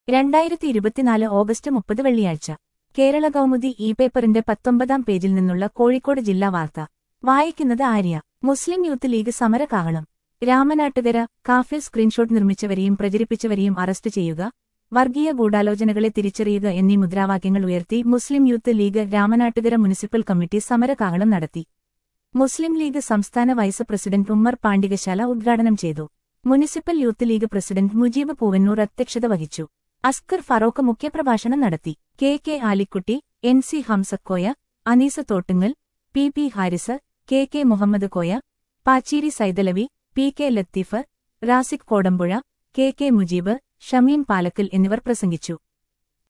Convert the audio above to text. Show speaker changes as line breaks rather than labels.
രണ്ടായിരത്തി ഇരുപത്തിനാല് ഓഗസ്റ്റ് മുപ്പത് വെള്ളിയാഴ്ച കേരള കൗമുദി ഇ പേപ്പറിന്റെ പത്തൊമ്പതാം പേജിൽ നിന്നുള്ള കോഴിക്കോട് ജില്ലാ വാർത്ത വായിക്കുന്നത് ആര്യ മുസ്ലിം യൂത്ത് ലീഗ് സമരകാഹളം രാമനാട്ടുകര കാഫിൽ സ്ക്രീൻഷോട്ട് നിർമ്മിച്ചവരെയും പ്രചരിപ്പിച്ചവരെയും അറസ്റ്റ് ചെയ്യുക വർഗീയ ഗൂഢാലോചനകളെ തിരിച്ചറിയുക എന്നീ മുദ്രാവാക്യങ്ങൾ ഉയർത്തി Muslim Youth League Ramanattukara municipal committee സമരകാഹളം നടത്തി മുസ്ലിം ലീഗ് സംസ്ഥാന വൈസ് പ്രസിഡന്റ് ഉമ്മർ പാണ്ഡികശാല ഉദ്ഘാടനം ചെയ്തു municipal youth league president Mujeeb Poovannur അധ്യക്ഷത വഹിച്ചു അസ്കർ ഫറോക്ക് മുഖ്യപ്രഭാഷണം നടത്തി K K Alikutty N C Hamzakoya Aneesa Thottungal P P Haris K K Muhammad Koya Pacheeri Saithalavi P K Latheef Razik Kodampuzha K K Mujeeb Shameem Palakkal എന്നിവർ പ്രസംഗിച്ചു